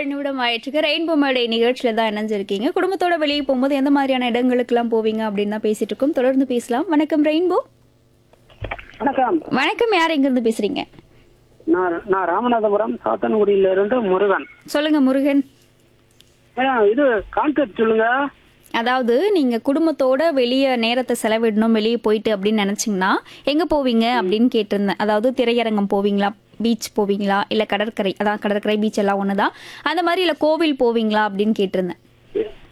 ஏழு நிமிடம் ஆயிடுச்சுக்கு ரெயின்போ மேடை நிகழ்ச்சியில தான் இணைஞ்சிருக்கீங்க குடும்பத்தோட வெளியே போகும்போது எந்த மாதிரியான இடங்களுக்கெல்லாம் போவீங்க அப்படின்னு தான் பேசிட்டு இருக்கோம் தொடர்ந்து பேசலாம் வணக்கம் ரெயின்போ வணக்கம் வணக்கம் யார் எங்கிருந்து பேசுறீங்க நான் நான் ராமநாதபுரம் சாத்தன்குடியில இருந்து முருகன் சொல்லுங்க முருகன் மேடம் இது கான்செப்ட் சொல்லுங்க அதாவது நீங்க குடும்பத்தோட வெளியே நேரத்தை செலவிடணும் வெளியே போயிட்டு அப்படின்னு நினைச்சீங்கன்னா எங்க போவீங்க அப்படின்னு கேட்டிருந்தேன் அதாவது திரையரங்கம் போவீங்களா பீச் போவீங்களா இல்ல கடற்கரை அதான் கடற்கரை பீச் எல்லாம் ஒண்ணுதான் அந்த மாதிரி இல்ல கோவில் போவீங்களா அப்படின்னு கேட்டிருந்தேன்